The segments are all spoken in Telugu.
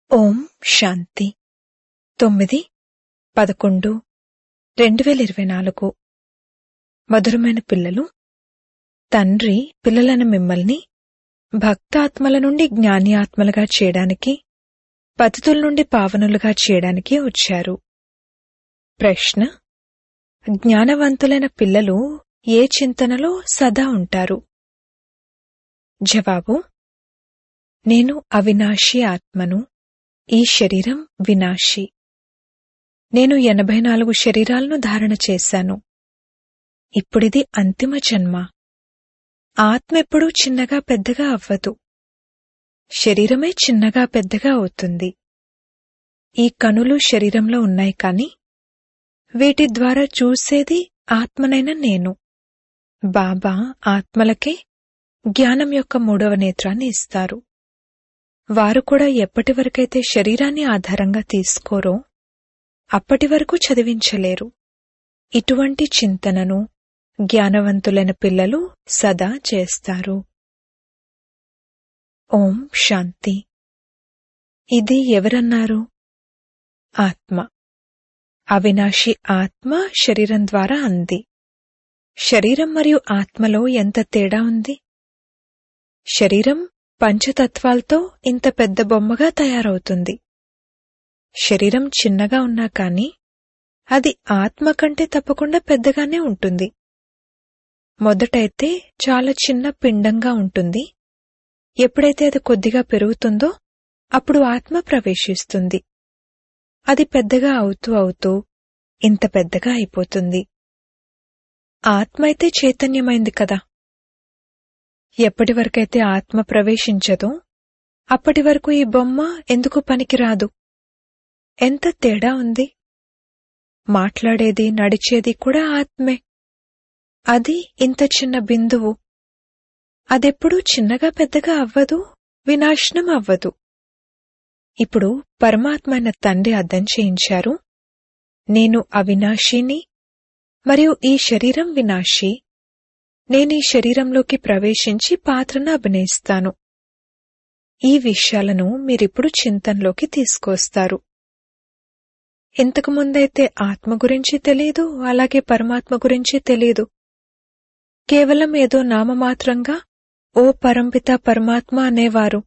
ఓం శాంతి తొమ్మిది పదకొండు రెండు వేల ఇరవై నాలుగు మధురమైన పిల్లలు తండ్రి పిల్లలైన మిమ్మల్ని భక్తాత్మల నుండి జ్ఞాని ఆత్మలుగా చేయడానికి పతితుల నుండి పావనులుగా చేయడానికి వచ్చారు ప్రశ్న జ్ఞానవంతులైన పిల్లలు ఏ చింతనలో సదా ఉంటారు జవాబు నేను అవినాశి ఆత్మను ఈ శరీరం వినాశి నేను ఎనభై నాలుగు శరీరాలను ధారణ చేశాను ఇప్పుడిది అంతిమ జన్మ ఆత్మ ఎప్పుడూ చిన్నగా పెద్దగా అవ్వదు శరీరమే చిన్నగా పెద్దగా అవుతుంది ఈ కనులు శరీరంలో ఉన్నాయి కాని వీటి ద్వారా చూసేది ఆత్మనైన నేను బాబా ఆత్మలకే జ్ఞానం యొక్క మూడవ నేత్రాన్ని ఇస్తారు వారు కూడా ఎప్పటి వరకైతే శరీరాన్ని ఆధారంగా తీసుకోరో అప్పటి వరకు చదివించలేరు ఇటువంటి చింతనను జ్ఞానవంతులైన పిల్లలు సదా చేస్తారు ఓం శాంతి ఇది ఎవరన్నారు ఆత్మ అవినాశి ఆత్మ శరీరం ద్వారా అంది శరీరం మరియు ఆత్మలో ఎంత తేడా ఉంది శరీరం పంచతత్వాలతో ఇంత పెద్ద బొమ్మగా తయారవుతుంది శరీరం చిన్నగా ఉన్నా కాని అది ఆత్మ కంటే తప్పకుండా పెద్దగానే ఉంటుంది మొదటైతే చాలా చిన్న పిండంగా ఉంటుంది ఎప్పుడైతే అది కొద్దిగా పెరుగుతుందో అప్పుడు ఆత్మ ప్రవేశిస్తుంది అది పెద్దగా అవుతూ అవుతూ ఇంత పెద్దగా అయిపోతుంది ఆత్మ అయితే చైతన్యమైంది కదా ఎప్పటి వరకైతే ఆత్మ ప్రవేశించదో అప్పటి వరకు ఈ బొమ్మ ఎందుకు పనికిరాదు ఎంత తేడా ఉంది మాట్లాడేది నడిచేది కూడా ఆత్మే అది ఇంత చిన్న బిందువు అదెప్పుడూ చిన్నగా పెద్దగా అవ్వదు వినాశనం అవ్వదు ఇప్పుడు పరమాత్మైన తండ్రి అర్థం చేయించారు నేను అవినాశిని మరియు ఈ శరీరం వినాశి నేను ఈ శరీరంలోకి ప్రవేశించి పాత్రను అభినయిస్తాను ఈ విషయాలను మీరిప్పుడు చింతనలోకి తీసుకొస్తారు ఇంతకు ముందైతే ఆత్మ గురించి తెలియదు అలాగే పరమాత్మ గురించి తెలియదు కేవలం ఏదో నామమాత్రంగా ఓ పరంపిత పరమాత్మ అనేవారు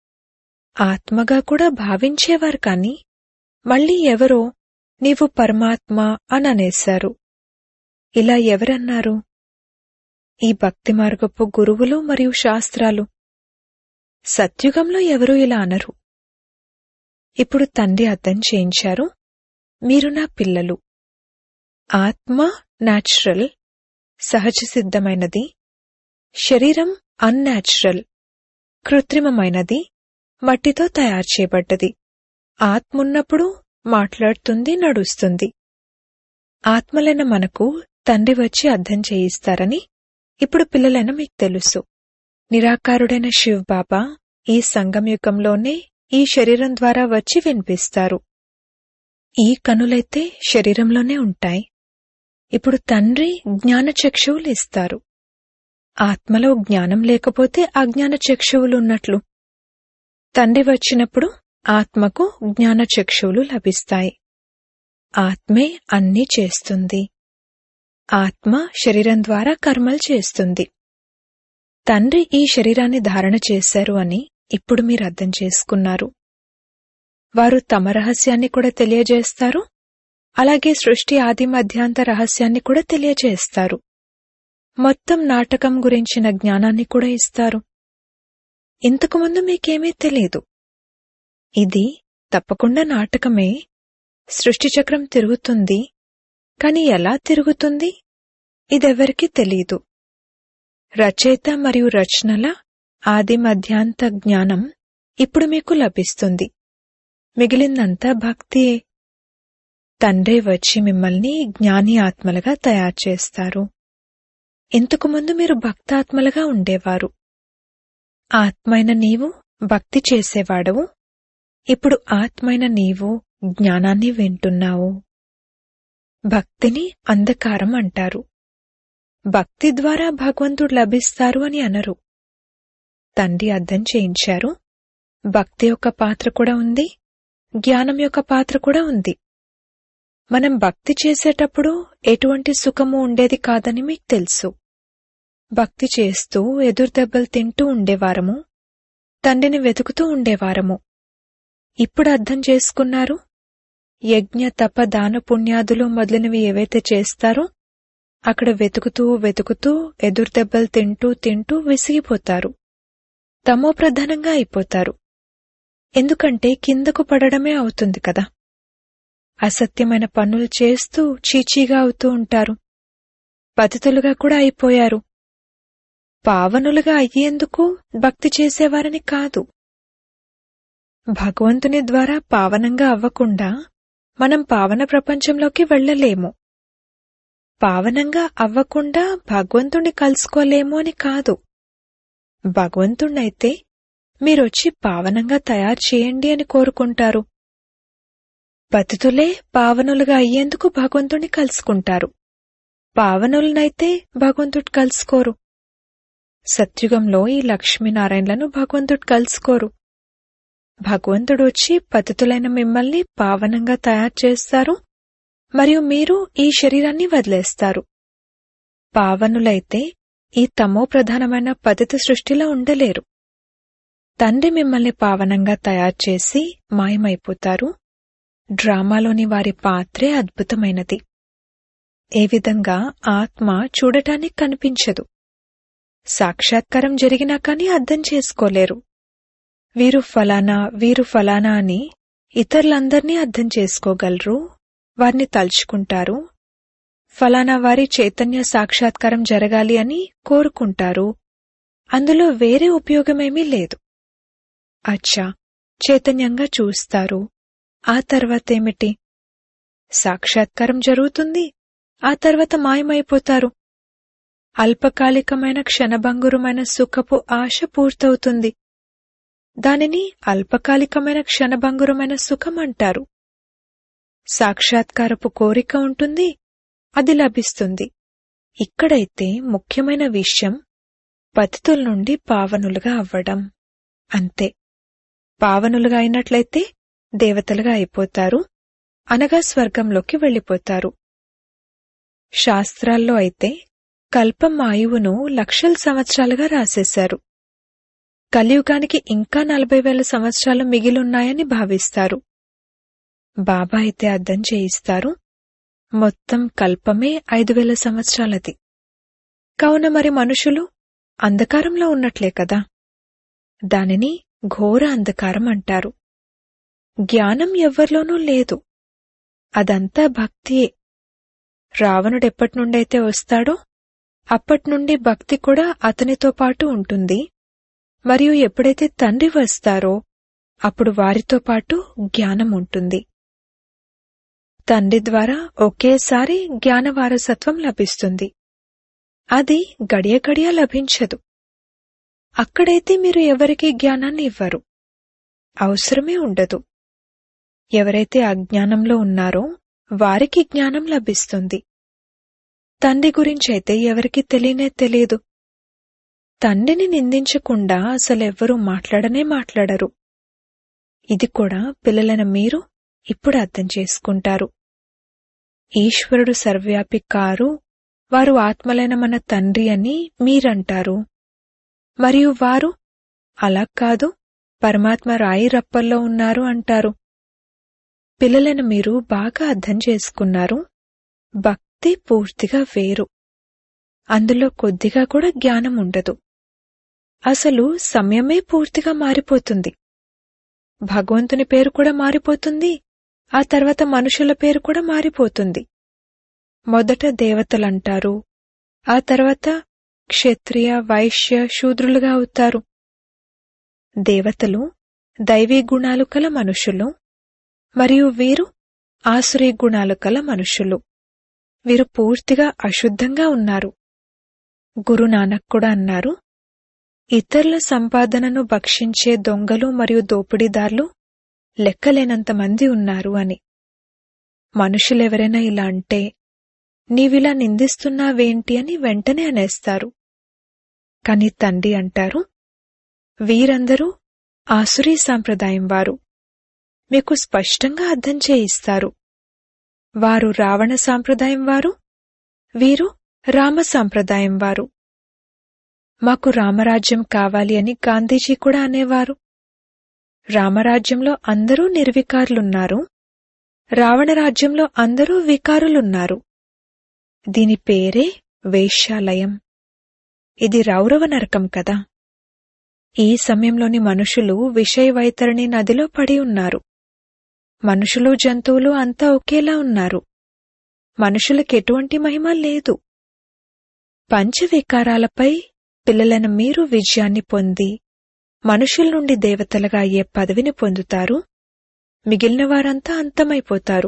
ఆత్మగా కూడా భావించేవారు కాని మళ్ళీ ఎవరో నీవు పరమాత్మ అని అనేశారు ఇలా ఎవరన్నారు ఈ భక్తి మార్గపు గురువులు మరియు శాస్త్రాలు సత్యుగంలో ఎవరూ ఇలా అనరు ఇప్పుడు తండ్రి అర్థం చేయించారు మీరు నా పిల్లలు ఆత్మ నాచురల్ సహజ సిద్ధమైనది శరీరం అన్యాచురల్ కృత్రిమమైనది మట్టితో తయారు చేయబడ్డది ఆత్మున్నప్పుడు మాట్లాడుతుంది నడుస్తుంది ఆత్మలైన మనకు తండ్రి వచ్చి అర్థం చేయిస్తారని ఇప్పుడు పిల్లలైన మీకు తెలుసు నిరాకారుడైన శివ్ బాబా ఈ సంగమయుగంలోనే ఈ శరీరం ద్వారా వచ్చి వినిపిస్తారు ఈ కనులైతే శరీరంలోనే ఉంటాయి ఇప్పుడు తండ్రి జ్ఞానచక్షువులు ఇస్తారు ఆత్మలో జ్ఞానం లేకపోతే అజ్ఞాన చక్షువులు ఉన్నట్లు తండ్రి వచ్చినప్పుడు ఆత్మకు జ్ఞానచక్షువులు లభిస్తాయి ఆత్మే అన్నీ చేస్తుంది ఆత్మ శరీరం ద్వారా కర్మలు చేస్తుంది తండ్రి ఈ శరీరాన్ని ధారణ చేశారు అని ఇప్పుడు మీరు అర్థం చేసుకున్నారు వారు తమ రహస్యాన్ని కూడా తెలియజేస్తారు అలాగే సృష్టి ఆది మధ్యాంత రహస్యాన్ని కూడా తెలియజేస్తారు మొత్తం నాటకం గురించిన జ్ఞానాన్ని కూడా ఇస్తారు ఇంతకుముందు మీకేమీ తెలియదు ఇది తప్పకుండా నాటకమే సృష్టి చక్రం తిరుగుతుంది కాని ఎలా తిరుగుతుంది ఇదెవరికీ తెలీదు రచయిత మరియు రచనల ఆది మధ్యాంత జ్ఞానం ఇప్పుడు మీకు లభిస్తుంది మిగిలిందంతా భక్తియే తండ్రే వచ్చి మిమ్మల్ని జ్ఞాని ఆత్మలుగా తయారు చేస్తారు ఇంతకుముందు మీరు భక్తాత్మలుగా ఉండేవారు ఆత్మైన నీవు భక్తి చేసేవాడవు ఇప్పుడు ఆత్మైన నీవు జ్ఞానాన్ని వింటున్నావు భక్తిని అంధకారం అంటారు భక్తి ద్వారా భగవంతుడు లభిస్తారు అని అనరు తండ్రి అర్థం చేయించారు భక్తి యొక్క పాత్ర కూడా ఉంది జ్ఞానం యొక్క పాత్ర కూడా ఉంది మనం భక్తి చేసేటప్పుడు ఎటువంటి సుఖము ఉండేది కాదని మీకు తెలుసు భక్తి చేస్తూ ఎదురుదెబ్బలు తింటూ ఉండేవారము తండ్రిని వెతుకుతూ ఉండేవారము ఇప్పుడు అర్థం చేసుకున్నారు యజ్ఞ తప దాన పుణ్యాదులు మొదలైనవి ఏవైతే చేస్తారో అక్కడ వెతుకుతూ వెతుకుతూ ఎదురుదెబ్బలు తింటూ తింటూ విసిగిపోతారు తమో ప్రధానంగా అయిపోతారు ఎందుకంటే కిందకు పడడమే అవుతుంది కదా అసత్యమైన పనులు చేస్తూ చీచీగా అవుతూ ఉంటారు పతితులుగా కూడా అయిపోయారు పావనులుగా అయ్యేందుకు భక్తి చేసేవారని కాదు భగవంతుని ద్వారా పావనంగా అవ్వకుండా మనం పావన ప్రపంచంలోకి వెళ్ళలేము పావనంగా అవ్వకుండా భగవంతుణ్ణి కలుసుకోలేము అని కాదు భగవంతుణ్ణైతే మీరొచ్చి పావనంగా తయారు చేయండి అని కోరుకుంటారు పతితులే పావనులుగా అయ్యేందుకు భగవంతుణ్ణి కలుసుకుంటారు పావనులనైతే భగవంతుడు కలుసుకోరు సత్యుగంలో ఈ లక్ష్మీనారాయణలను భగవంతుడు కలుసుకోరు భగవంతుడు వచ్చి పతితులైన మిమ్మల్ని పావనంగా తయారు చేస్తారు మరియు మీరు ఈ శరీరాన్ని వదిలేస్తారు పావనులైతే ఈ తమో ప్రధానమైన పతిత సృష్టిలో ఉండలేరు తండ్రి మిమ్మల్ని పావనంగా తయారు చేసి మాయమైపోతారు డ్రామాలోని వారి పాత్రే అద్భుతమైనది ఏ విధంగా ఆత్మ చూడటానికి కనిపించదు సాక్షాత్కారం జరిగినా కానీ అర్థం చేసుకోలేరు వీరు ఫలానా వీరు ఫలానా అని ఇతరులందర్నీ అర్థం చేసుకోగలరు వారిని తలుచుకుంటారు ఫలానా వారి చైతన్య సాక్షాత్కారం జరగాలి అని కోరుకుంటారు అందులో వేరే ఉపయోగమేమీ లేదు అచ్చా చైతన్యంగా చూస్తారు ఆ తర్వాతేమిటి సాక్షాత్కారం జరుగుతుంది ఆ తర్వాత మాయమైపోతారు అల్పకాలికమైన క్షణభంగురమైన సుఖపు ఆశ పూర్తవుతుంది దానిని అల్పకాలికమైన క్షణభంగురమైన సుఖం అంటారు సాక్షాత్కారపు కోరిక ఉంటుంది అది లభిస్తుంది ఇక్కడైతే ముఖ్యమైన విషయం పతితుల నుండి పావనులుగా అవ్వడం అంతే పావనులుగా అయినట్లయితే దేవతలుగా అయిపోతారు అనగా స్వర్గంలోకి వెళ్ళిపోతారు శాస్త్రాల్లో అయితే కల్పం ఆయువును లక్షల సంవత్సరాలుగా రాసేశారు కలియుగానికి ఇంకా నలభై వేల సంవత్సరాలు మిగిలున్నాయని భావిస్తారు బాబా అయితే అర్థం చేయిస్తారు మొత్తం కల్పమే ఐదు వేల సంవత్సరాలది కావున మరి మనుషులు అంధకారంలో ఉన్నట్లే కదా దానిని ఘోర అంధకారం అంటారు జ్ఞానం ఎవ్వరిలోనూ లేదు అదంతా భక్తియే రావణుడెప్పటి నుండైతే వస్తాడో అప్పట్నుండి భక్తి కూడా అతనితో పాటు ఉంటుంది మరియు ఎప్పుడైతే తండ్రి వస్తారో అప్పుడు వారితో పాటు జ్ఞానం ఉంటుంది తండ్రి ద్వారా ఒకేసారి జ్ఞాన వారసత్వం లభిస్తుంది అది గడియ గడియ లభించదు అక్కడైతే మీరు ఎవరికీ జ్ఞానాన్ని ఇవ్వరు అవసరమే ఉండదు ఎవరైతే అజ్ఞానంలో ఉన్నారో వారికి జ్ఞానం లభిస్తుంది తండ్రి గురించైతే ఎవరికి తెలియనే తెలియదు తండ్రిని నిందించకుండా అసలెవ్వరూ మాట్లాడనే మాట్లాడరు ఇది కూడా పిల్లలైన మీరు ఇప్పుడు అర్థం చేసుకుంటారు ఈశ్వరుడు సర్వ్యాపి కారు వారు ఆత్మలైన మన తండ్రి అని మీరంటారు మరియు వారు అలా కాదు పరమాత్మ రాయి రప్పల్లో ఉన్నారు అంటారు పిల్లలైన మీరు బాగా అర్థం చేసుకున్నారు భక్తి పూర్తిగా వేరు అందులో కొద్దిగా కూడా జ్ఞానం ఉండదు అసలు సమయమే పూర్తిగా మారిపోతుంది భగవంతుని పేరు కూడా మారిపోతుంది ఆ తర్వాత మనుషుల పేరు కూడా మారిపోతుంది మొదట దేవతలంటారు ఆ తర్వాత క్షత్రియ వైశ్య శూద్రులుగా అవుతారు దేవతలు దైవీ గుణాలు కల మనుషులు మరియు వీరు ఆసురీ గుణాలు కల మనుషులు వీరు పూర్తిగా అశుద్ధంగా ఉన్నారు గురునానక్ కూడా అన్నారు ఇతరుల సంపాదనను భక్షించే దొంగలు మరియు దోపిడీదార్లు లెక్కలేనంత మంది ఉన్నారు అని మనుషులెవరైనా ఇలా అంటే నీవిలా నిందిస్తున్నావేంటి అని వెంటనే అనేస్తారు కాని తండ్రి అంటారు వీరందరూ ఆసురీ సాంప్రదాయం వారు మీకు స్పష్టంగా అర్థం చేయిస్తారు వారు రావణ సాంప్రదాయం వారు వీరు రామ సాంప్రదాయం వారు మాకు రామరాజ్యం కావాలి అని గాంధీజీ కూడా అనేవారు రామరాజ్యంలో అందరూ నిర్వికారులున్నారు రావణ రాజ్యంలో అందరూ వికారులున్నారు దీని పేరే వేశ్యాలయం ఇది రౌరవ నరకం కదా ఈ సమయంలోని మనుషులు విషయ వైతరణి నదిలో పడి ఉన్నారు మనుషులు జంతువులు అంతా ఒకేలా ఉన్నారు మనుషులకెటువంటి మహిమ లేదు పంచవికారాలపై పిల్లలైన మీరు విజయాన్ని పొంది మనుషుల నుండి దేవతలుగా అయ్యే పదవిని పొందుతారు మిగిలిన వారంతా అంతమైపోతారు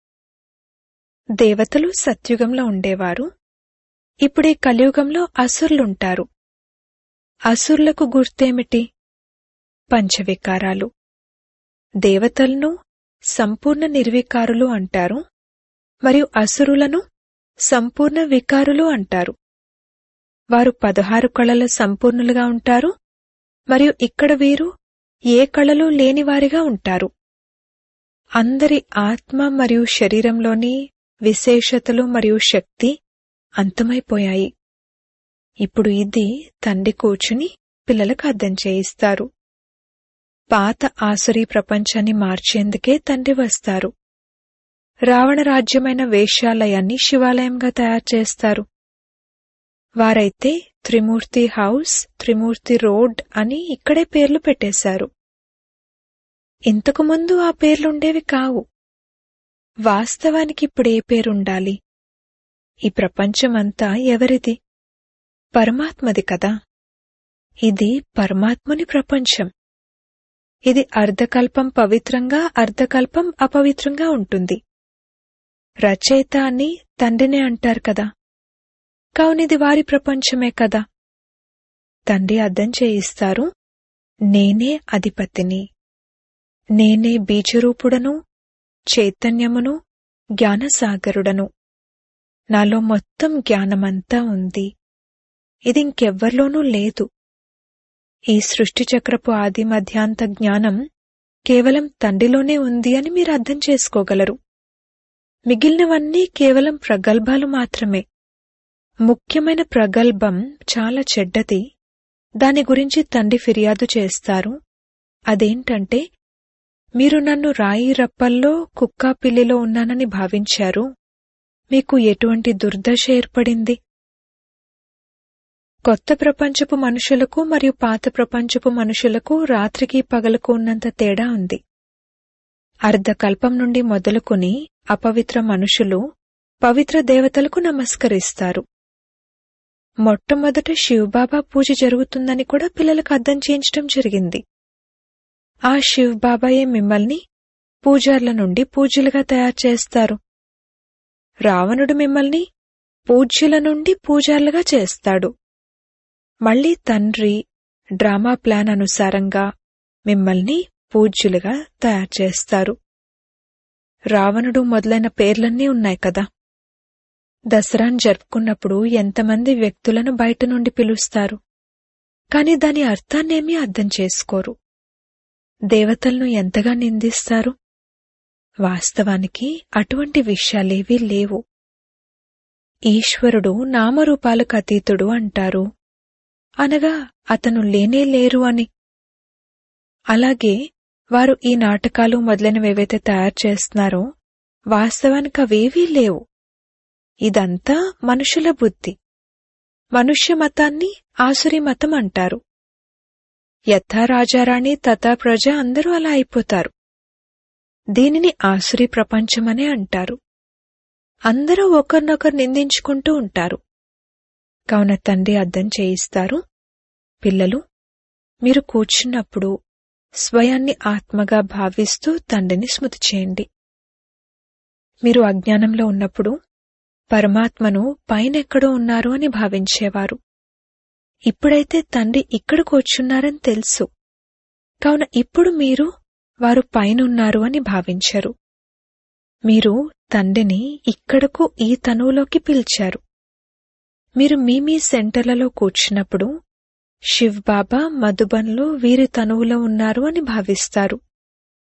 దేవతలు సత్యుగంలో ఉండేవారు ఇప్పుడే కలియుగంలో అసురులుంటారు అసురులకు గుర్తేమిటి పంచవికారాలు దేవతలను సంపూర్ణ నిర్వికారులు అంటారు మరియు అసురులను సంపూర్ణ వికారులు అంటారు వారు పదహారు కళల సంపూర్ణులుగా ఉంటారు మరియు ఇక్కడ వీరు ఏ కళలు లేనివారిగా ఉంటారు అందరి ఆత్మ మరియు శరీరంలోని విశేషతలు మరియు శక్తి అంతమైపోయాయి ఇప్పుడు ఇది తండ్రి కూర్చుని పిల్లలకు అర్థం చేయిస్తారు పాత ఆసురీ ప్రపంచాన్ని మార్చేందుకే తండ్రి వస్తారు రావణ రాజ్యమైన వేశ్యాలయాన్ని శివాలయంగా తయారు చేస్తారు వారైతే త్రిమూర్తి హౌస్ త్రిమూర్తి రోడ్ అని ఇక్కడే పేర్లు పెట్టేశారు ఇంతకుముందు ఆ పేర్లుండేవి కావు వాస్తవానికి ఇప్పుడే పేరుండాలి ఈ ప్రపంచమంతా ఎవరిది పరమాత్మది కదా ఇది పరమాత్ముని ప్రపంచం ఇది అర్ధకల్పం పవిత్రంగా అర్ధకల్పం అపవిత్రంగా ఉంటుంది రచయిత అని తండ్రినే అంటారు కదా కావునిది వారి ప్రపంచమే కదా తండ్రి అర్థం చేయిస్తారు నేనే అధిపతిని నేనే బీజరూపుడను చైతన్యమును జ్ఞానసాగరుడను నాలో మొత్తం జ్ఞానమంతా ఉంది ఇది ఇంకెవ్వర్లోనూ లేదు ఈ సృష్టి చక్రపు ఆది మధ్యాంత జ్ఞానం కేవలం తండ్రిలోనే ఉంది అని మీరు అర్థం చేసుకోగలరు మిగిలినవన్నీ కేవలం ప్రగల్భాలు మాత్రమే ముఖ్యమైన ప్రగల్భం చాలా చెడ్డది దాని గురించి తండ్రి ఫిర్యాదు చేస్తారు అదేంటంటే మీరు నన్ను రాయి రప్పల్లో కుక్కా పిల్లిలో ఉన్నానని భావించారు మీకు ఎటువంటి దుర్దశ ఏర్పడింది కొత్త ప్రపంచపు మనుషులకు మరియు పాత ప్రపంచపు మనుషులకు రాత్రికి పగలకు ఉన్నంత తేడా ఉంది అర్ధకల్పం నుండి మొదలుకొని అపవిత్ర మనుషులు పవిత్ర దేవతలకు నమస్కరిస్తారు మొట్టమొదట శివబాబా పూజ జరుగుతుందని కూడా పిల్లలకు అర్థం చేయించడం జరిగింది ఆ శివబాబాయే మిమ్మల్ని పూజార్ల నుండి పూజ్యులుగా తయారు చేస్తారు రావణుడు మిమ్మల్ని పూజ్యుల నుండి పూజార్లుగా చేస్తాడు మళ్ళీ తండ్రి డ్రామా ప్లాన్ అనుసారంగా మిమ్మల్ని పూజ్యులుగా తయారు చేస్తారు రావణుడు మొదలైన పేర్లన్నీ ఉన్నాయి కదా దసరాను జరుపుకున్నప్పుడు ఎంతమంది వ్యక్తులను బయట నుండి పిలుస్తారు కాని దాని అర్థాన్నేమీ అర్థం చేసుకోరు దేవతలను ఎంతగా నిందిస్తారు వాస్తవానికి అటువంటి విషయాలేవీ లేవు ఈశ్వరుడు నామరూపాలకు అతీతుడు అంటారు అనగా అతను లేనే లేరు అని అలాగే వారు ఈ నాటకాలు మొదలైనవేవైతే తయారు చేస్తున్నారో వాస్తవానికి అవేవీ లేవు ఇదంతా మనుషుల బుద్ధి మనుష్య మతాన్ని ఆసురి మతం అంటారు యథా రాజారాణి తథా ప్రజ అందరూ అలా అయిపోతారు దీనిని ఆసురి ప్రపంచమనే అంటారు అందరూ ఒకరినొకరు నిందించుకుంటూ ఉంటారు కావున తండ్రి అర్థం చేయిస్తారు పిల్లలు మీరు కూర్చున్నప్పుడు స్వయాన్ని ఆత్మగా భావిస్తూ తండ్రిని స్మృతి చేయండి మీరు అజ్ఞానంలో ఉన్నప్పుడు పరమాత్మను పైనెక్కడో ఉన్నారు అని భావించేవారు ఇప్పుడైతే తండ్రి ఇక్కడ కూర్చున్నారని తెలుసు కావున ఇప్పుడు మీరు వారు పైనున్నారు అని భావించరు మీరు తండ్రిని ఇక్కడకు ఈ తనువులోకి పిలిచారు మీరు మీ మీ సెంటర్లలో కూర్చున్నప్పుడు శివ్ బాబా మధుబన్లో వీరి తనువులో ఉన్నారు అని భావిస్తారు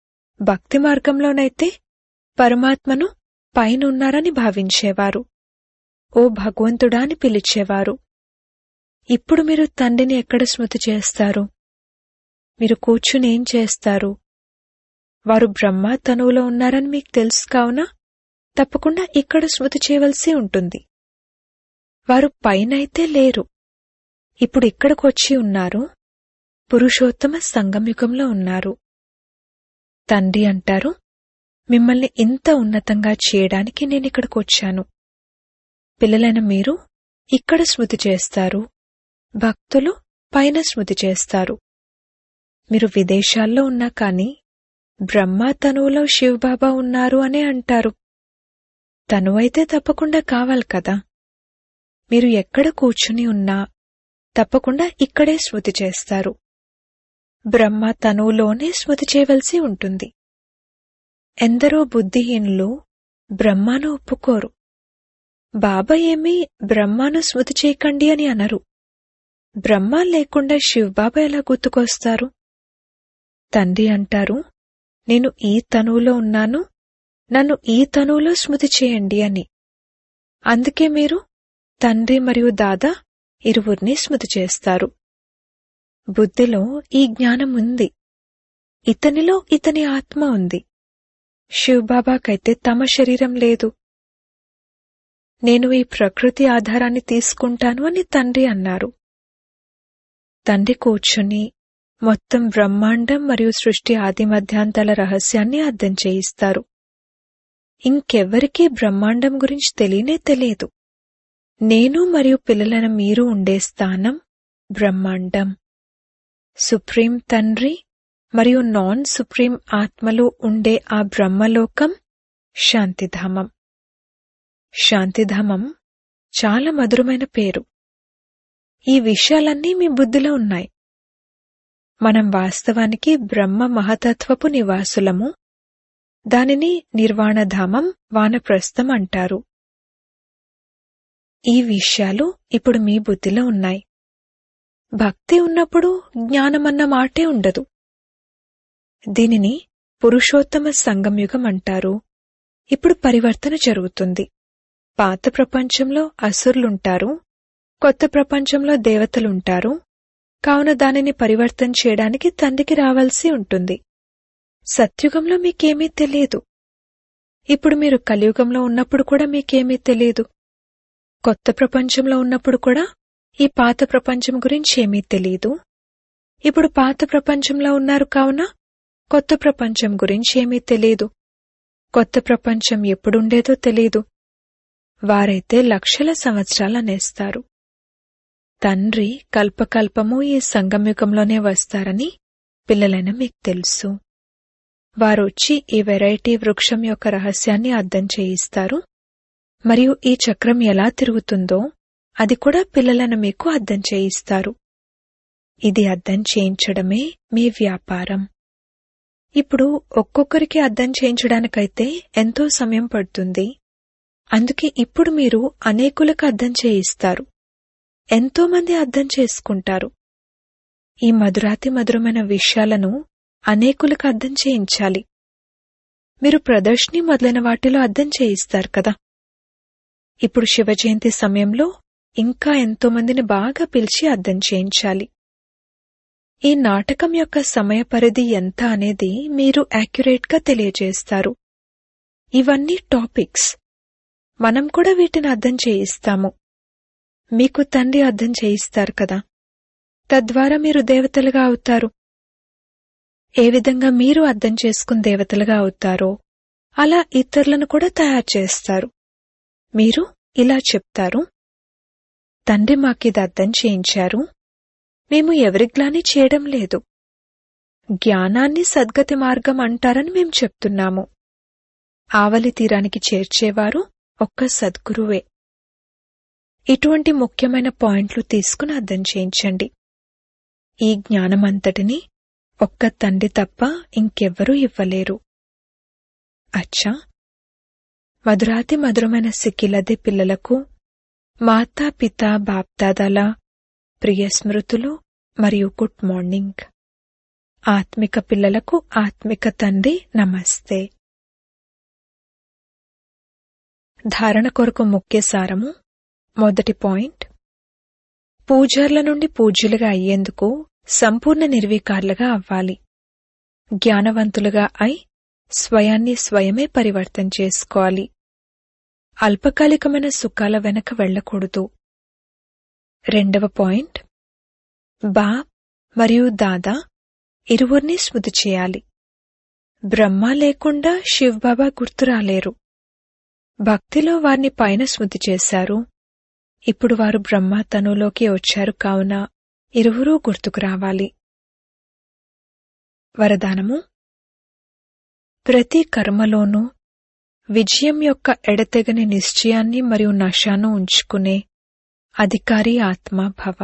భక్తి మార్గంలోనైతే పరమాత్మను పైనున్నారని భావించేవారు ఓ భగవంతుడా అని పిలిచేవారు ఇప్పుడు మీరు తండ్రిని ఎక్కడ స్మృతి చేస్తారు మీరు కూర్చుని ఏం చేస్తారు వారు బ్రహ్మ తనువులో ఉన్నారని మీకు తెలుసు కావున తప్పకుండా ఇక్కడ స్మృతి చేయవలసి ఉంటుంది వారు పైనైతే లేరు ఇప్పుడు ఇక్కడికొచ్చి ఉన్నారు పురుషోత్తమ సంగమయుగంలో ఉన్నారు తండ్రి అంటారు మిమ్మల్ని ఇంత ఉన్నతంగా చేయడానికి నేనిక్కడికొచ్చాను పిల్లలైన మీరు ఇక్కడ స్మృతి చేస్తారు భక్తులు పైన స్మృతి చేస్తారు మీరు విదేశాల్లో ఉన్నా కాని బ్రహ్మ తనువులో శివబాబా ఉన్నారు అనే అంటారు తనువైతే తప్పకుండా కావాలి కదా మీరు ఎక్కడ కూర్చుని ఉన్నా తప్పకుండా ఇక్కడే స్మృతి చేస్తారు బ్రహ్మ తనువులోనే స్మృతి చేయవలసి ఉంటుంది ఎందరో బుద్ధిహీనులు బ్రహ్మను ఒప్పుకోరు బాబా ఏమీ బ్రహ్మాను స్మృతి చేయకండి అని అనరు బ్రహ్మ లేకుండా శివబాబా ఎలా గుర్తుకొస్తారు తండ్రి అంటారు నేను ఈ తనువులో ఉన్నాను నన్ను ఈ తనువులో స్మృతి చేయండి అని అందుకే మీరు తండ్రి మరియు దాదా ఇరువురిని స్మృతి చేస్తారు బుద్ధిలో ఈ జ్ఞానం ఉంది ఇతనిలో ఇతని ఆత్మ ఉంది శివబాబాకైతే తమ శరీరం లేదు నేను ఈ ప్రకృతి ఆధారాన్ని తీసుకుంటాను అని తండ్రి అన్నారు తండ్రి కూర్చుని మొత్తం బ్రహ్మాండం మరియు సృష్టి ఆది మధ్యాంతాల రహస్యాన్ని అర్థం చేయిస్తారు ఇంకెవ్వరికీ బ్రహ్మాండం గురించి తెలియనే తెలియదు నేను మరియు పిల్లలైన మీరు ఉండే స్థానం బ్రహ్మాండం సుప్రీం తండ్రి మరియు నాన్ సుప్రీం ఆత్మలు ఉండే ఆ బ్రహ్మలోకం శాంతిధామం శాంతిధామం చాలా మధురమైన పేరు ఈ విషయాలన్నీ మీ బుద్ధిలో ఉన్నాయి మనం వాస్తవానికి బ్రహ్మ మహతత్వపు నివాసులము దానిని నిర్వాణధామం వానప్రస్థం అంటారు ఈ విషయాలు ఇప్పుడు మీ బుద్ధిలో ఉన్నాయి భక్తి ఉన్నప్పుడు జ్ఞానమన్న మాటే ఉండదు దీనిని పురుషోత్తమ సంగంయుగం అంటారు ఇప్పుడు పరివర్తన జరుగుతుంది పాత ప్రపంచంలో అసురులుంటారు కొత్త ప్రపంచంలో దేవతలుంటారు కావున దానిని పరివర్తన చేయడానికి తండ్రికి రావాల్సి ఉంటుంది సత్యుగంలో మీకేమీ తెలియదు ఇప్పుడు మీరు కలియుగంలో ఉన్నప్పుడు కూడా మీకేమీ తెలియదు కొత్త ప్రపంచంలో ఉన్నప్పుడు కూడా ఈ పాత ప్రపంచం గురించి ఏమీ తెలియదు ఇప్పుడు పాత ప్రపంచంలో ఉన్నారు కావున కొత్త ప్రపంచం గురించి ఏమీ తెలియదు కొత్త ప్రపంచం ఎప్పుడుండేదో తెలియదు వారైతే లక్షల సంవత్సరాలు అనేస్తారు తండ్రి కల్పకల్పము ఈ సంగమయుగంలోనే వస్తారని పిల్లలైన మీకు తెలుసు వారొచ్చి ఈ వెరైటీ వృక్షం యొక్క రహస్యాన్ని అర్థం చేయిస్తారు మరియు ఈ చక్రం ఎలా తిరుగుతుందో అది కూడా పిల్లలను మీకు అర్థం చేయిస్తారు ఇది అర్థం చేయించడమే మీ వ్యాపారం ఇప్పుడు ఒక్కొక్కరికి అర్థం చేయించడానికైతే ఎంతో సమయం పడుతుంది అందుకే ఇప్పుడు మీరు అనేకులకు అర్థం చేయిస్తారు ఎంతో మంది అర్థం చేసుకుంటారు ఈ మధురాతి మధురమైన విషయాలను అనేకులకు అర్థం చేయించాలి మీరు ప్రదర్శిని మొదలైన వాటిలో అర్థం చేయిస్తారు కదా ఇప్పుడు శివ జయంతి సమయంలో ఇంకా ఎంతో మందిని బాగా పిలిచి అర్థం చేయించాలి ఈ నాటకం యొక్క సమయ పరిధి ఎంత అనేది మీరు యాక్యురేట్గా తెలియజేస్తారు ఇవన్నీ టాపిక్స్ మనం కూడా వీటిని అర్థం చేయిస్తాము మీకు తండ్రి అర్థం చేయిస్తారు కదా తద్వారా మీరు దేవతలుగా అవుతారు ఏ విధంగా మీరు అర్థం చేసుకుని దేవతలుగా అవుతారో అలా ఇతరులను కూడా తయారు చేస్తారు మీరు ఇలా చెప్తారు తండ్రి మాకిది అర్థం చేయించారు మేము ఎవరిగ్లాని చేయడం లేదు జ్ఞానాన్ని సద్గతి మార్గం అంటారని మేం చెప్తున్నాము ఆవలి తీరానికి చేర్చేవారు ఒక్క సద్గురువే ఇటువంటి ముఖ్యమైన పాయింట్లు తీసుకుని అర్థం చేయించండి ఈ జ్ఞానమంతటిని ఒక్క తండ్రి తప్ప ఇంకెవ్వరూ ఇవ్వలేరు అచ్చా మధురాతి మధురమైన సిక్కిలది పిల్లలకు మాతా పిత బాప్దాదాల ప్రియ స్మృతులు మరియు గుడ్ మార్నింగ్ ఆత్మిక పిల్లలకు ఆత్మిక తండ్రి నమస్తే ధారణ కొరకు ముఖ్య సారము మొదటి పాయింట్ పూజార్ల నుండి పూజ్యులుగా అయ్యేందుకు సంపూర్ణ నిర్వీకారులుగా అవ్వాలి జ్ఞానవంతులుగా అయి స్వయాన్ని స్వయమే పరివర్తన చేసుకోవాలి అల్పకాలికమైన సుఖాల వెనక వెళ్ళకూడదు రెండవ పాయింట్ బా మరియు దాదా ఇరువురిని స్మృతి చేయాలి బ్రహ్మ లేకుండా శివబాబా గుర్తు రాలేరు భక్తిలో వారిని పైన స్మృతి చేశారు ఇప్పుడు వారు బ్రహ్మ తనులోకి వచ్చారు కావున ఇరువురూ గుర్తుకు రావాలి వరదానము ప్రతి కర్మలోనూ విజయం యొక్క ఎడతెగని నిశ్చయాన్ని మరియు నశాను ఉంచుకునే అధికారి ఆత్మ భవ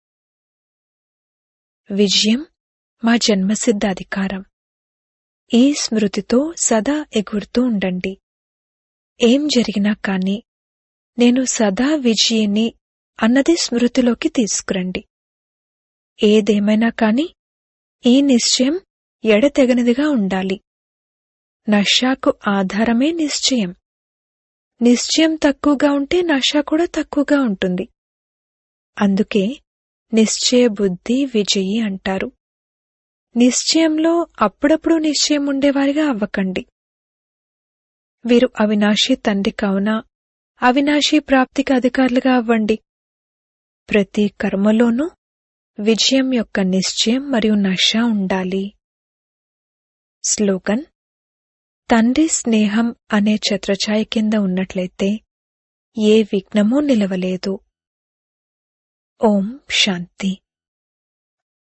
విజయం మా జన్మసిద్ధ అధికారం ఈ స్మృతితో సదా ఎగురుతూ ఉండండి ఏం జరిగినా కాని నేను సదా విజయిని అన్నది స్మృతిలోకి తీసుకురండి ఏదేమైనా కాని ఈ నిశ్చయం ఎడతెగనిదిగా ఉండాలి నషాకు ఆధారమే నిశ్చయం నిశ్చయం తక్కువగా ఉంటే నష కూడా తక్కువగా ఉంటుంది అందుకే నిశ్చయ బుద్ధి విజయి అంటారు నిశ్చయంలో అప్పుడప్పుడు నిశ్చయం ఉండేవారిగా అవ్వకండి వీరు అవినాశి తండ్రి కావున అవినాశి ప్రాప్తికి అధికారులుగా అవ్వండి ప్రతి కర్మలోనూ విజయం యొక్క నిశ్చయం మరియు నష ఉండాలి స్లోగన్ తండ్రి స్నేహం అనే ఛత్రఛాయ కింద ఉన్నట్లయితే ఏ విఘ్నమూ నిలవలేదు ఓం శాంతి